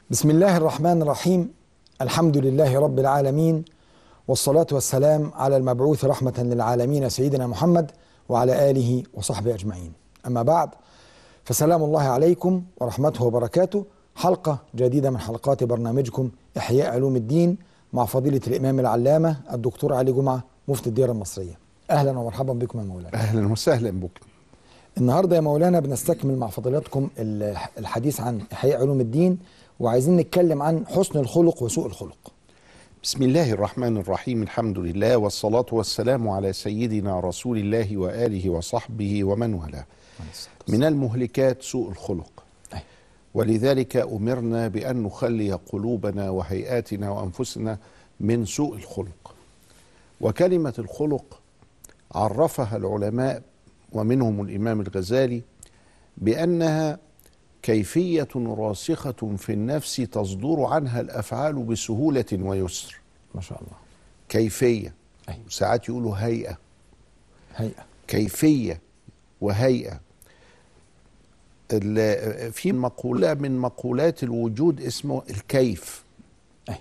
بسم الله الرحمن الرحيم الحمد لله رب العالمين والصلاة والسلام على المبعوث رحمة للعالمين سيدنا محمد وعلى آله وصحبه أجمعين أما بعد فسلام الله عليكم ورحمته وبركاته حلقة جديدة من حلقات برنامجكم إحياء علوم الدين مع فضيلة الإمام العلامة الدكتور علي جمعة مفتي الديار المصرية أهلا ومرحبا بكم يا مولانا اهلا وسهلا بك النهارده يا مولانا بنستكمل مع فضيلتكم ال- الحديث عن احياء علوم الدين وعايزين نتكلم عن حسن الخلق وسوء الخلق. بسم الله الرحمن الرحيم الحمد لله والصلاة والسلام على سيدنا رسول الله وآله وصحبه ومن والاه من المهلكات سوء الخلق أي. ولذلك أمرنا بأن نخلي قلوبنا وهيئاتنا وأنفسنا من سوء الخلق وكلمة الخلق عرفها العلماء ومنهم الإمام الغزالي بأنها كيفية راسخة في النفس تصدر عنها الأفعال بسهولة ويسر ما شاء الله. كيفية أي. ساعات يقولوا هيئة هيئة كيفية وهيئة ال- في مقولة من مقولات الوجود اسمه الكيف أي.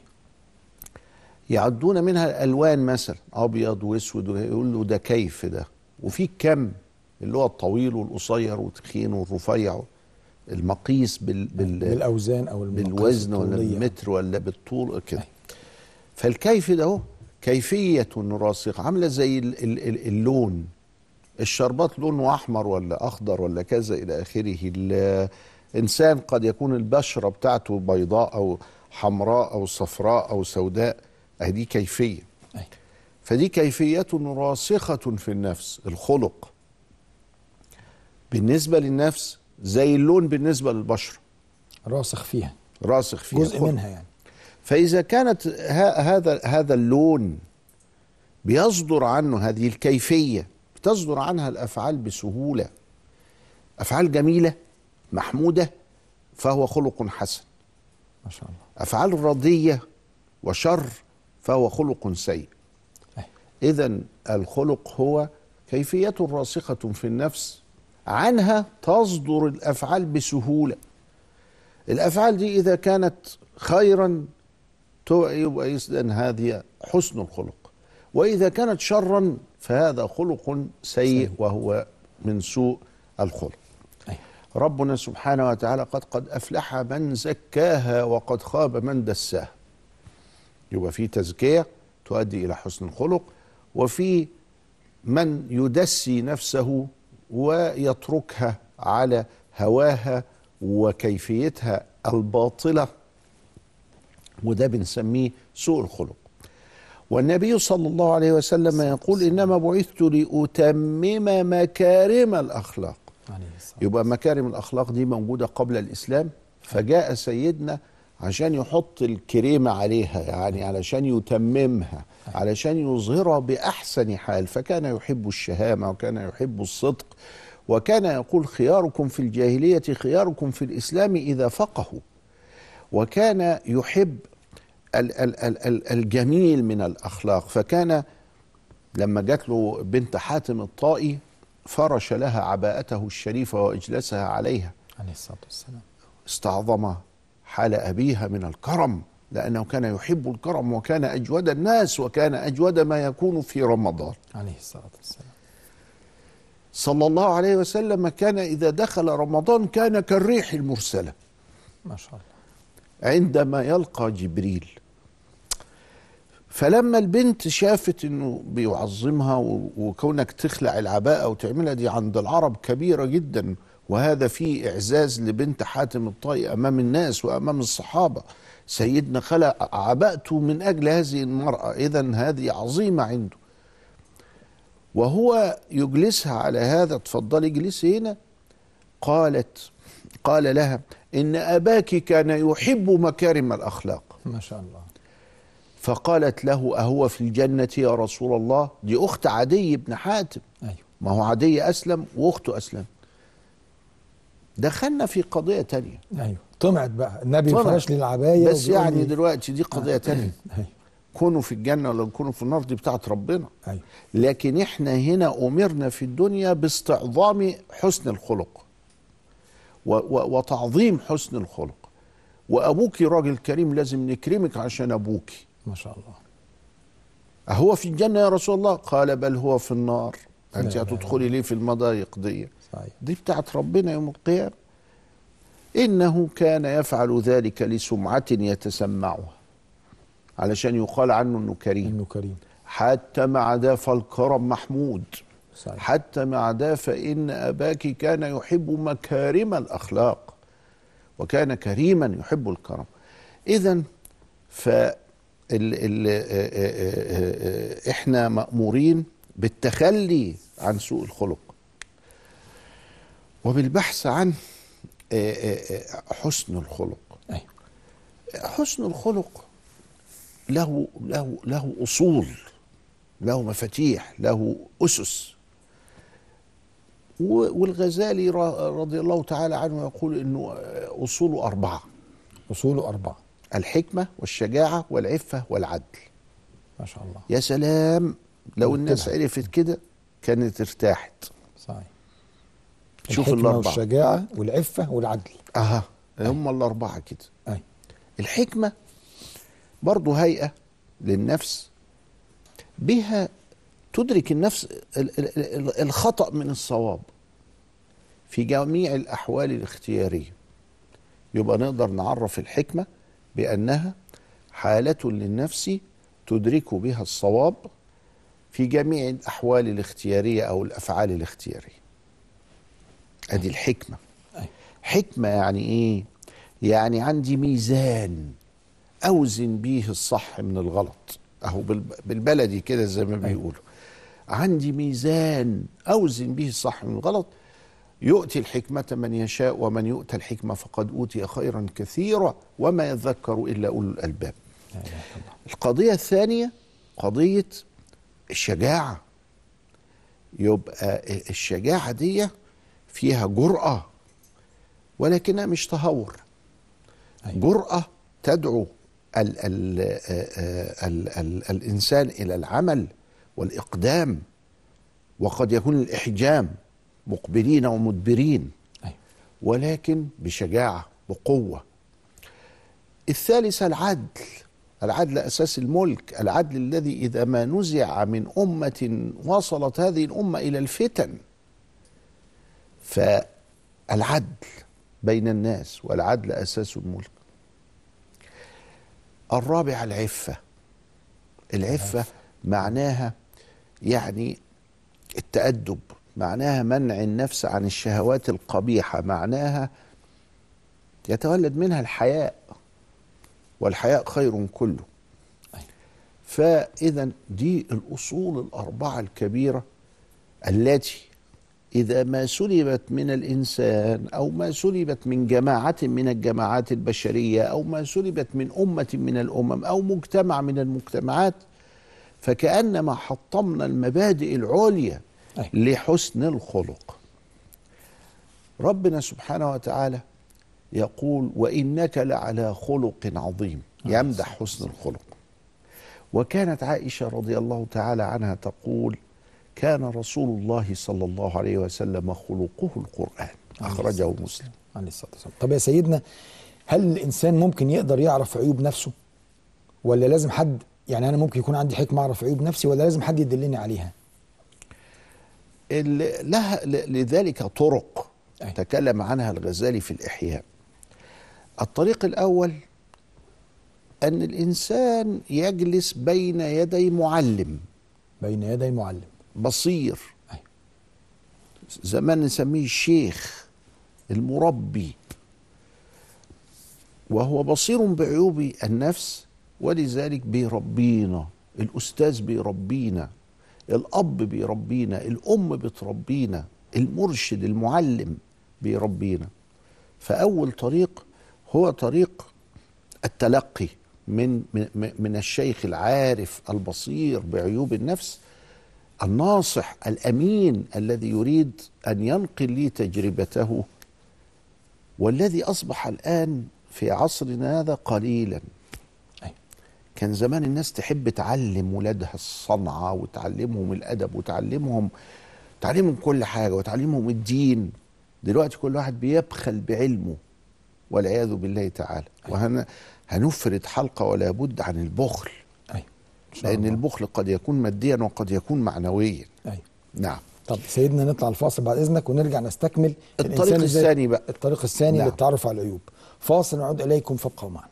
يعدون منها الألوان مثلا أبيض وأسود يقول له ده كيف ده وفي كم اللي هو الطويل والقصير والتخين والرفيع المقيس بال بال بالاوزان او المقاييس بالوزن ولا الطولية. بالمتر ولا بالطول كده أي. فالكيف ده هو كيفية راسخة عاملة زي ال- ال- ال- اللون الشربات لونه أحمر ولا أخضر ولا كذا إلى آخره الإنسان قد يكون البشرة بتاعته بيضاء أو حمراء أو صفراء أو سوداء هذه كيفية أي. فدي كيفية راسخة في النفس الخلق بالنسبة للنفس زي اللون بالنسبة للبشرة راسخ فيها راسخ فيها جزء خلق. منها يعني. فإذا كانت ه- هذا هذا اللون بيصدر عنه هذه الكيفية بتصدر عنها الأفعال بسهولة أفعال جميلة محمودة فهو خلق حسن ما شاء الله. أفعال رضية وشر فهو خلق سيء أي. إذا الخلق هو كيفية راسخة في النفس عنها تصدر الأفعال بسهولة الأفعال دي إذا كانت خيرا تو- يبقى إذن هذه حسن الخلق وإذا كانت شرا فهذا خلق سيء وهو من سوء الخلق أي. ربنا سبحانه وتعالى قد قد أفلح من زكاها وقد خاب من دساها يبقى في تزكية تؤدي إلى حسن الخلق وفي من يدسي نفسه ويتركها على هواها وكيفيتها الباطلة وده بنسميه سوء الخلق والنبي صلى الله عليه وسلم يقول إنما بعثت لأتمم مكارم الأخلاق عليه الصلاة يبقى مكارم الاخلاق دي موجوده قبل الاسلام فجاء سيدنا عشان يحط الكريمه عليها يعني علشان يتممها علشان يظهرها باحسن حال فكان يحب الشهامه وكان يحب الصدق وكان يقول خياركم في الجاهليه خياركم في الاسلام اذا فقهوا وكان يحب ال- ال- ال- ال- الجميل من الاخلاق فكان لما جات له بنت حاتم الطائي فرش لها عباءته الشريفه واجلسها عليها عليه الصلاة والسلام. استعظم حال ابيها من الكرم لانه كان يحب الكرم وكان اجود الناس وكان اجود ما يكون في رمضان عليه الصلاة والسلام. صلى الله عليه وسلم كان اذا دخل رمضان كان كالريح المرسله ما شاء الله. عندما يلقى جبريل فلما البنت شافت انه بيعظمها و- وكونك تخلع العباءة وتعملها دي عند العرب كبيرة جدا وهذا فيه اعزاز لبنت حاتم الطائي امام الناس وامام الصحابة سيدنا خلع عباءته من اجل هذه المرأة اذا هذه عظيمة عنده وهو يجلسها على هذا تفضلي اجلسي هنا قالت قال لها ان اباك كان يحب مكارم الاخلاق ما شاء الله. فقالت له اهو في الجنه يا رسول الله دي اخت عدي بن حاتم ايوه. ما هو عدي اسلم واخته اسلم دخلنا في قضيه تانية ايوه. طمعت بقى النبي طمعت. فرش لي العباية بس وبيقول يعني لي- دلوقتي دي قضيه تانية ايوه. كونوا في الجنه ولا كونوا في النار دي بتاعت ربنا ايوه. لكن احنا هنا امرنا في الدنيا باستعظام حسن الخلق و- و- وتعظيم حسن الخلق وابوك راجل كريم لازم نكرمك عشان ابوك ما شاء الله أهو في الجنة يا رسول الله قال بل هو في النار أنت لا إله هتدخلي ليه في المضايق دي صحيح دي بتاعت ربنا يوم القيامة إنه كان يفعل ذلك لسمعة يتسمعها علشان يقال عنه إنه كريم انه كريم حتى مع ده فالكرم محمود صحيح حتى مع ده فإن أباك كان يحب مكارم الأخلاق وكان كريما يحب الكرم إذا ف ال ال آه، آه، آه، احنا مأمورين بالتخلي عن سوء الخلق وبالبحث عن آه، آه، آه، حسن الخلق ايوه حسن الخلق له له له اصول له مفاتيح له اسس و- والغزالي ر- رضي الله تعالى عنه يقول انه اصوله اربعه اصوله اربعه الحكمه والشجاعه والعفه والعدل ما شاء الله يا سلام لو الناس انتبه. عرفت كده كانت ارتاحت صحيح شوف الحكمة الاربعه والشجاعه والعفه والعدل اها هم الاربعه كده ايوه الحكمة برضو هيئة للنفس بها تدرك النفس ال- ال- ال- الخطأ من الصواب في جميع الأحوال الاختيارية يبقى نقدر نعرف الحكمة بأنها حالة للنفس تدرك بها الصواب في جميع الأحوال الاختيارية أو الأفعال الاختيارية أدي الحكمة أيوة. حكمة يعني إيه؟ يعني عندي ميزان أوزن بيه الصح من الغلط أهو بالب- بالبلدي كده زي ما بيقولوا عندي ميزان أوزن به الصح من الغلط يؤتي الحكمة من يشاء ومن يؤتى الحكمة فقد أوتي خيرا كثيرا وما يذكر إلا أولو الألباب لا اله الا الله القضية الثانية قضية الشجاعة يبقى الشجاعة دي فيها جرأة ولكنها مش تهور أيوة. جرأة تدعو ال ال ال ال الإنسان إلى العمل والإقدام وقد يكون الإحجام مقبلين ومدبرين ايوه ولكن بشجاعة بقوة الثالثة العدل العدل أساس الملك العدل الذي إذا ما نزع من أمة وصلت هذه الأمة إلى الفتن فالعدل بين الناس والعدل أساس الملك الرابع العفة العفة معناها يعني التأدب معناها منع النفس عن الشهوات القبيحة معناها يتولد منها الحياء والحياء خير كله أيوة. فإذا دي الأصول الأربعة الكبيرة التي إذا ما سلبت من الإنسان أو ما سلبت من جماعة من الجماعات البشرية أو ما سلبت من أمة من الأمم أو مجتمع من المجتمعات فكأنما حطمنا المبادئ العليا أيوة. لحسن الخلق ربنا سبحانه وتعالى يقول وإنك لعلى خلق عظيم يمدح حسن الخلق وكانت عائشة رضي الله تعالى عنها تقول كان رسول الله صلى الله عليه وسلم خلقه القرآن أخرجه مسلم عليه الصلاه والسلام طب يا سيدنا هل الانسان ممكن يقدر يعرف عيوب نفسه ولا لازم حد يعني انا ممكن يكون عندي حكمه اعرف عيوب نفسي ولا لازم حد يدلني عليها ال- لها ل- لذلك طرق أي. تكلم عنها الغزالي في الإحياء الطريق الأول أن الإنسان يجلس بين يدي معلم بين يدي معلم بصير أي. زمان نسميه الشيخ المربي وهو بصير بعيوب النفس ولذلك بيربينا الأستاذ بيربينا الأب بيربينا الأم بتربينا المرشد المعلم بيربينا فأول طريق هو طريق التلقي من من من الشيخ العارف البصير بعيوب النفس الناصح الامين الذي يريد ان ينقل لي تجربته والذي اصبح الان في عصرنا هذا قليلا أي. كان زمان الناس تحب تعلم ولادها الصنعه وتعلمهم الادب وتعلمهم تعلمهم كل حاجه وتعلمهم الدين دلوقتي كل واحد بيبخل بعلمه والعياذ بالله تعالى وهن هنفرد حلقه ولا بد عن البخل ايوه إن شاء لان الله. البخل قد يكون ماديا وقد يكون معنويا ايوه نعم طب سيدنا نطلع الفاصل بعد اذنك ونرجع نستكمل الطريق الإنسان إزاي- الثاني بقى. الطريق الثاني نعم. للتعرف على العيوب فاصل نعود اليكم فابقوا معنا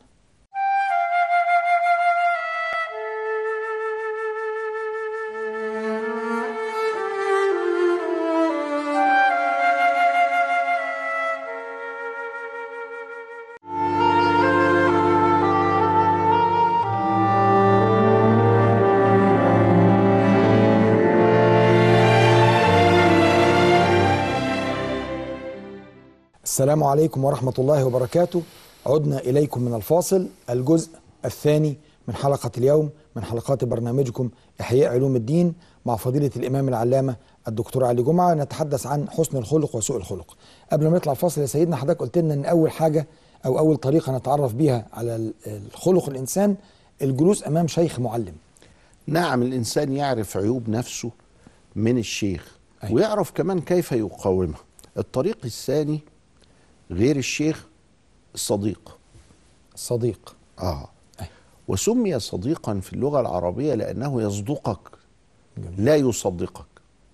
السلام عليكم ورحمة الله وبركاته عدنا إليكم من الفاصل الجزء الثاني من حلقة اليوم من حلقات برنامجكم إحياء علوم الدين مع فضيلة الإمام العلامة الدكتور علي جمعة نتحدث عن حسن الخلق وسوء الخلق قبل ما نطلع الفاصل يا سيدنا حضرتك قلت لنا أن أول حاجة أو أول طريقة نتعرف بيها على ال- الخلق الإنسان الجلوس أمام شيخ معلم نعم الانسان يعرف عيوب نفسه من الشيخ أيوة. ويعرف كمان كيف يقاومها الطريق الثاني غير الشيخ الصديق الصديق اه أيوة. وسمي صديقا في اللغه العربيه لانه يصدقك جميل. لا يصدقك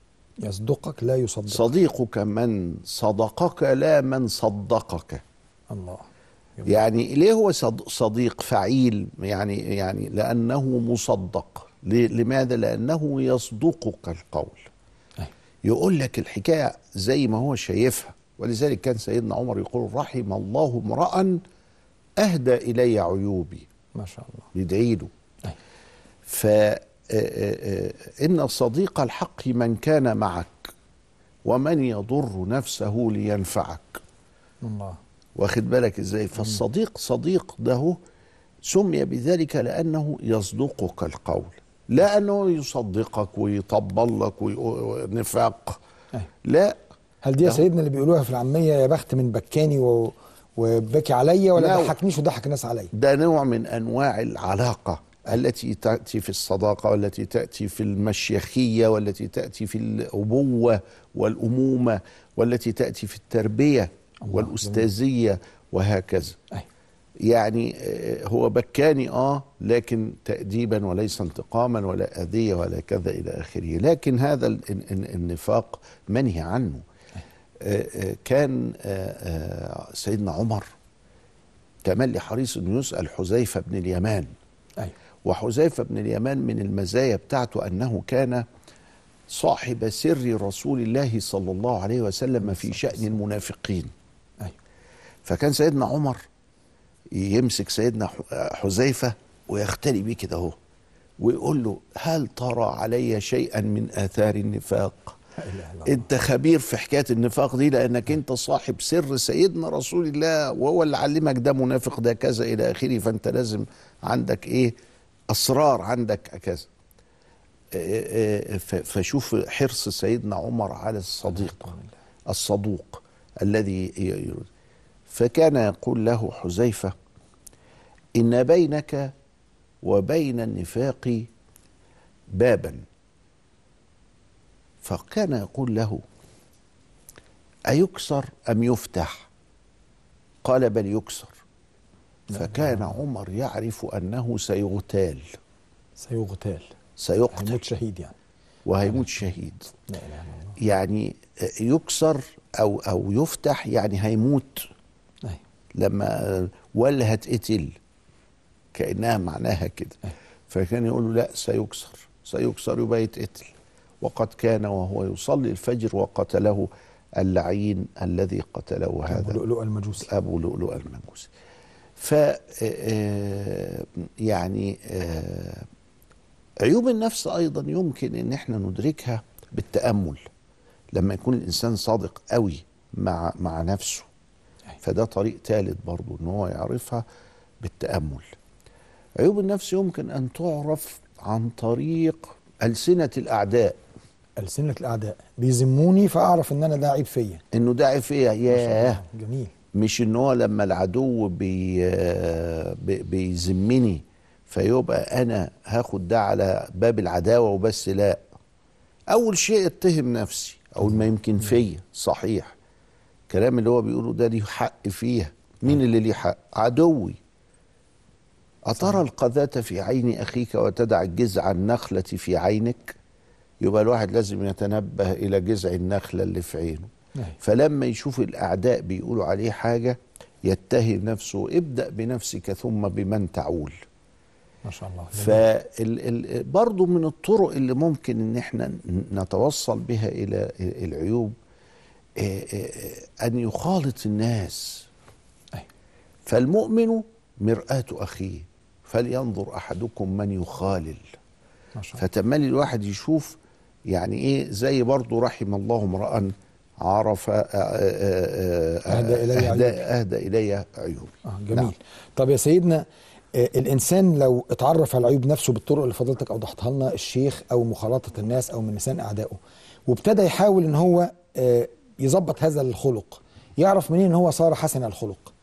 يصدقك لا يصدق صديقك من صدقك لا من صدقك الله جميل. يعني ليه هو صد- صديق فعيل يعني يعني لانه مصدق ليه- لماذا لانه يصدقك القول أيوة. يقول لك الحكايه زي ما هو شايفها ولذلك كان سيدنا عمر يقول رحم الله امرا اهدى الي عيوبي ما شاء الله يدعي له أيوة. ف آه، آه، آه، ان صديق الحق من كان معك ومن يضر نفسه لينفعك الله واخد بالك ازاي فالصديق صديق ده سمي بذلك لانه يصدقك القول لا انه يصدقك ويطبل لك ونفاق أيوة. لا هل دي يا لا. سيدنا اللي بيقولوها في العاميه يا بخت من بكاني و... وبكي عليا ولا لا. ضحكنيش وضحك الناس عليا ده نوع من انواع العلاقه التي تاتي في الصداقه والتي تاتي في المشيخيه والتي تاتي في الابوه والامومه والتي تاتي في التربيه الله، والاستاذيه وهكذا أيوة. يعني آه، هو بكاني اه لكن تأديبا وليس انتقاما ولا أذية ولا كذا إلى آخره لكن هذا ال- ال- ال- النفاق منهي عنه آه، آه، كان آه، آه، سيدنا عمر تملي حريص انه يسأل حذيفة بن اليمان ايوه وحذيفة بن اليمان من المزايا بتاعته أنه كان صاحب سر رسول الله صلى الله عليه وسلم في شأن المنافقين ايوه فكان سيدنا عمر يمسك سيدنا ح- حذيفه ويختلي بيه كده اهو ويقول له هل ترى علي شيئا من اثار النفاق لا اله الا الله انت خبير في حكايه النفاق دي لانك انت صاحب سر سيدنا رسول الله وهو اللي علمك ده منافق ده كذا الى اخره فانت لازم عندك ايه اسرار عندك كذا اه اه ف- فشوف حرص سيدنا عمر على الصديق الصدوق الذي ي- ي- فكان يقول له حذيفه ان بينك وبين النفاق بابا فكان يقول له أيكسر أم يفتح قال بل يكسر فكان عمر يعرف أنه سيغتال سيغتال سيقتل هيموت شهيد يعني وهيموت شهيد لا اله الا الله يعني يكسر أو أو يفتح يعني هيموت ايوه لما ولا هتقتل كأنها معناها كده فكان يقول له لا سيكسر سيكسر يبقى يتقتل وقد كان وهو يصلي الفجر وقتله اللعين الذي قتله ابو هذا لؤلؤ المجوسي ابو لؤلؤ المجوسي ف آه، يعني آه، عيوب النفس ايضا يمكن ان احنا ندركها بالتامل لما يكون الانسان صادق قوي مع مع نفسه فده طريق ثالث برضه ان هو يعرفها بالتامل عيوب النفس يمكن ان تعرف عن طريق السنه الاعداء ألسنة الأعداء بيذموني فأعرف إن أنا ده عيب فيا انه ده عيب فيها ما شاء ياه الله. جميل مش ان هو لما العدو بي بي- بيذمني فيبقى انا هاخد ده على باب العداوه وبس لا اول شيء اتهم نفسي اول ما يمكن فيا صحيح الكلام اللي هو بيقوله ده ليه حق فيها مين اللي ليه حق عدوي أترى القذاة في عين أخيك وتدع جذع النخلة في عينك يبقى الواحد لازم يتنبه إلى جذع النخلة اللي في عينه أيوة. فلما يشوف الأعداء بيقولوا عليه حاجة يتهم نفسه ابدأ بنفسك ثم بمن تعول ما شاء الله فبرضه من الطرق اللي ممكن ان احنا نتوصل بها الى العيوب آه، آه، ان يخالط الناس أيوة. فالمؤمن مرآة اخيه فلينظر احدكم من يخالل ما شاء الله فتملي الواحد يشوف يعني ايه زي برضه رحم الله امرأ عرف آه، آه، آه، آه، أهدى إلي أهدى, عيوبي. أهدى إلي عيوبي آه جميل نعم. نعم. طب يا سيدنا آه، الانسان لو اتعرف على عيوب نفسه بالطرق اللي فضلتك اوضحتها لنا الشيخ او مخالطه الناس او من لسان اعدائه وابتدى يحاول ان هو آه، يظبط هذا الخلق يعرف منين ان هو صار حسن الخلق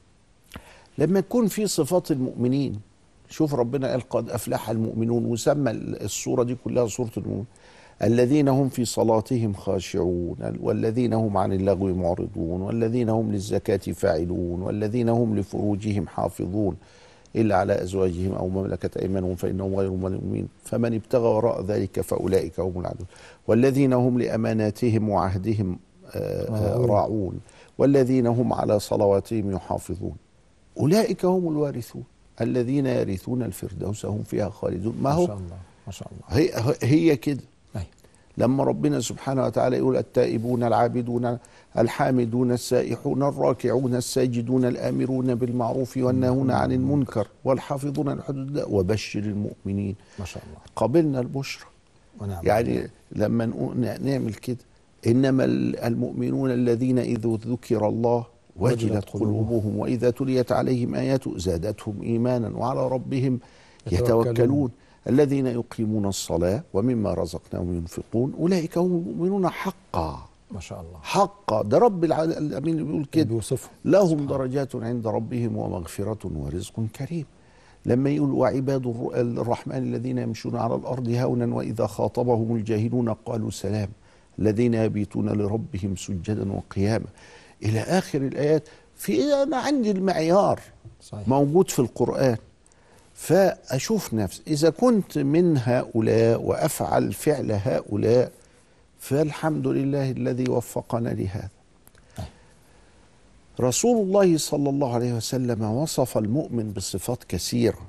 لما يكون في صفات المؤمنين شوف ربنا قال قد افلح المؤمنون وسمى الصوره دي كلها صوره المؤمنين الذين هم في صلاتهم خاشعون والذين هم عن اللغو معرضون والذين هم للزكاه فاعلون والذين هم لفروجهم حافظون الا على ازواجهم او ما ملكت ايمانهم فانهم غير ملومين فمن ابتغى وراء ذلك فاولئك هم العدو والذين هم لاماناتهم وعهدهم آه، آه، راعون. راعون والذين هم على صلواتهم يحافظون أولئك هم الوارثون الذين يرثون الفردوس هم فيها خالدون ما ما هو شاء الله ما شاء الله هي, هي كده أيوة. لما ربنا سبحانه وتعالى يقول التائبون العابدون الحامدون السائحون الراكعون الساجدون الآمرون بالمعروف والناهون عن المنكر والحافظون لحدود الله وبشر المؤمنين ما شاء الله قبلنا البشرى ونعم يعني لما نقول- نعمل كده انما المؤمنون الذين اذا ذكر الله وجلت وجلت قلوبهم. قلوبهم واذا تليت عليهم اياته زادتهم ايمانا وعلى ربهم يتوكلون. يتوكلون الذين يقيمون الصلاه ومما رزقناهم ينفقون اولئك هم المؤمنون حقا ما شاء الله حقا ده رب العالمين اللي بيقول كده بيوصفه لهم درجات عند ربهم ومغفرة ورزق كريم لما يقول وعباد الر- الرحمن الذين يمشون على الأرض هونا وإذا خاطبهم الجاهلون قالوا سلام الذين يبيتون لربهم سجدا وقياما إلى آخر الآيات في أنا عندي المعيار صحيح موجود في القرآن فأشوف نفسي إذا كنت من هؤلاء وأفعل فعل هؤلاء فالحمد لله الذي وفقنا لهذا رسول الله صلى الله عليه وسلم وصف المؤمن بصفات كثيرة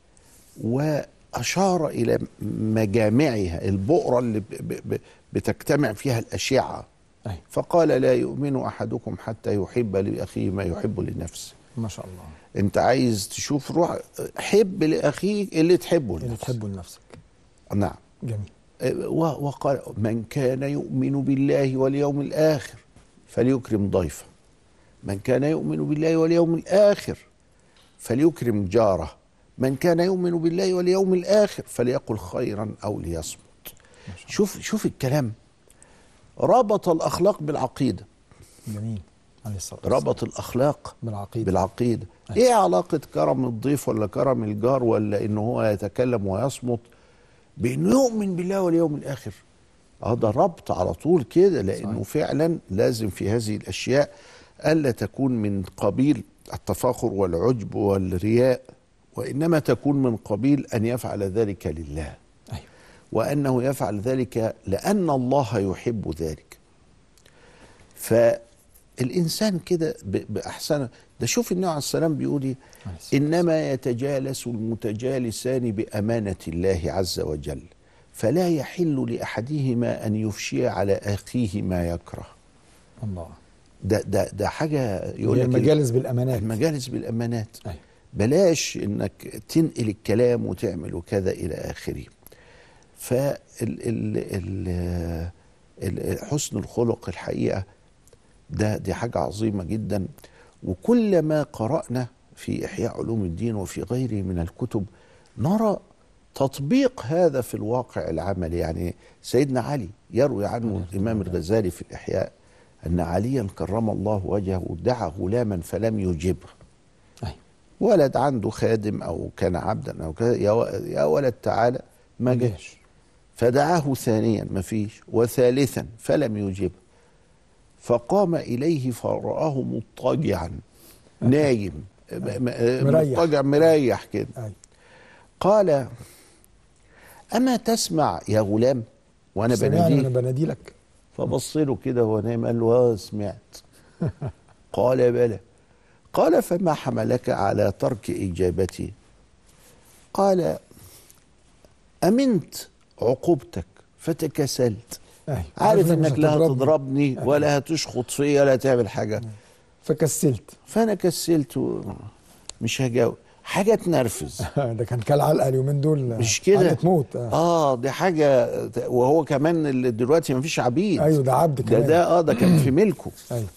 وأشار إلى مجامعها البؤرة اللي ب- ب- ب- بتجتمع فيها الأشعة أيوة. فقال لا يؤمن أحدكم حتى يحب لأخيه ما يحب لنفسه ما شاء الله انت عايز تشوف روح حب لاخيك اللي تحبه اللي لنفسك تحبه لنفسك نعم جميل اه، و- وقال من كان يؤمن بالله واليوم الاخر فليكرم ضيفه من كان يؤمن بالله واليوم الاخر فليكرم جاره من كان يؤمن بالله واليوم الاخر فليقل خيرا او ليصمت ما شاء شوف شوف الكلام ربط الاخلاق بالعقيده الله جميل عليه الصلاة والسلام ربط الاخلاق بالعقيدة بالعقيده أيوة. ايه علاقه كرم الضيف ولا كرم الجار ولا ان هو يتكلم ويصمت بانه يؤمن بالله واليوم الاخر اه ده ربط على طول كده لانه صحيح. فعلا لازم في هذه الاشياء الا تكون من قبيل التفاخر والعجب والرياء وانما تكون من قبيل ان يفعل ذلك لله أيوة. وانه يفعل ذلك لان الله يحب ذلك فالانسان كده ب- باحسن ده شوف النبي عليه السلام بيقول ايه عليه الصلاة انما يتجالس المتجالسان بامانه الله عز وجل فلا يحل لاحدهما ان يفشي على اخيه ما يكره الله ده ده ده حاجه يقول هي لك المجالس بالأمانات المجالس بالامانات أيوة. بلاش انك تنقل الكلام وتعمل وكذا الى اخره فال ال ال ال حسن الخلق الحقيقه ده دي حاجه عظيمه جدا وكلما قرانا في احياء علوم الدين وفي غيره من الكتب نرى تطبيق هذا في الواقع العملي يعني سيدنا علي يروي عنه الامام الغزالي في الاحياء ان عليا كرم الله وجهه دعا غلاما فلم يجبه أيوة. ولد عنده خادم او كان عبدا او كذا يا و- يا ولد تعالى ما جاش جاش فدعاه ثانيا ما فيش وثالثا فلم يجبه فقام اليه فرآه مضطجعا نايم م- م- مريح. مضطجع مريح كده أي. قال اما تسمع يا غلام وانا سمعني وانا بناديك بنادي لك فبص له كده وهو نايم قال له اه سمعت قال بلى قال فما حملك على ترك اجابتي قال امنت عقوبتك فتكسلت أي. عارف مش انك لا هتضربني. تضربني ولا هتشخط فيا ولا تعمل حاجه فكسلت فانا كسلت و- مش هجاوب حاجه تنرفز ده كان كالعلقه اليومين دول مش كده علقة موت آه. اه دي حاجه وهو كمان اللي دلوقتي مفيش عبيد ايوه ده عبد ده كمان ده اه ده كان في ملكه ايوه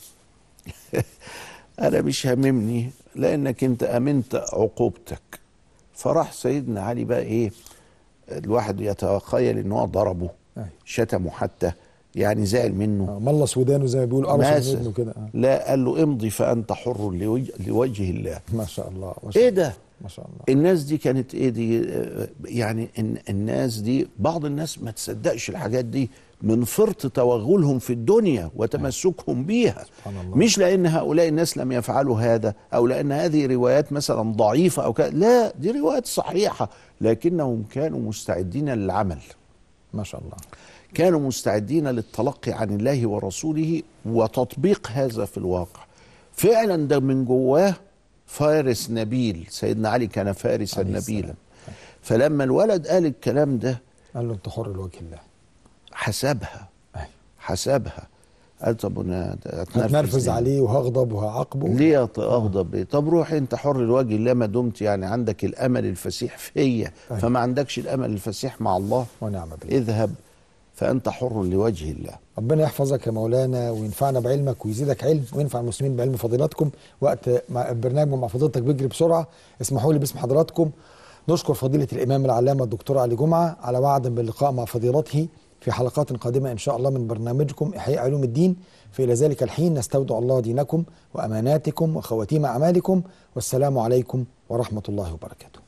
انا مش هاممني لانك انت امنت عقوبتك فراح سيدنا علي بقى ايه الواحد يتخيل ان هو ضربه أيوة. شتمه حتى يعني زعل منه آه، ملص ودانه زي ما بيقول قرص ماسة. ودنه كده آه. لا قال له امضي فانت حر لوجه, لوجه الله ما شاء الله ما شاء ايه الله ده ما شاء الله الناس دي كانت ايه دي آه، يعني إن الناس دي بعض الناس ما تصدقش الحاجات دي من فرط توغلهم في الدنيا وتمسكهم بيها سبحان الله. مش لان هؤلاء الناس لم يفعلوا هذا او لان هذه روايات مثلا ضعيفه او كذا لا دي روايات صحيحه لكنهم كانوا مستعدين للعمل ما شاء الله كانوا مستعدين للتلقي عن الله ورسوله وتطبيق هذا في الواقع فعلا ده من جواه فارس نبيل سيدنا علي كان فارسا عليه نبيلا السلام. فلما الولد قال الكلام ده قال له انت حر لوجه الله حسبها ايوه حسبها قال طب انا هتنرفز ليه؟ عليه وهغضب وهعاقبه ليه أط- اغضب ليه؟ طب روح انت حر لوجه الله ما دمت يعني عندك الامل الفسيح فيا أيوة. فما عندكش الامل الفسيح مع الله ونعم بالله اذهب فانت حر لوجه الله ربنا يحفظك يا مولانا وينفعنا بعلمك ويزيدك علم وينفع المسلمين بعلم فضيلتكم وقت ما البرنامج مع فضيلتك بيجري بسرعه اسمحوا لي باسم حضراتكم نشكر فضيله الامام العلامه الدكتور علي جمعه على وعد باللقاء مع فضيلته في حلقات قادمه ان شاء الله من برنامجكم احياء علوم الدين فالى ذلك الحين نستودع الله دينكم واماناتكم وخواتيم اعمالكم والسلام عليكم ورحمه الله وبركاته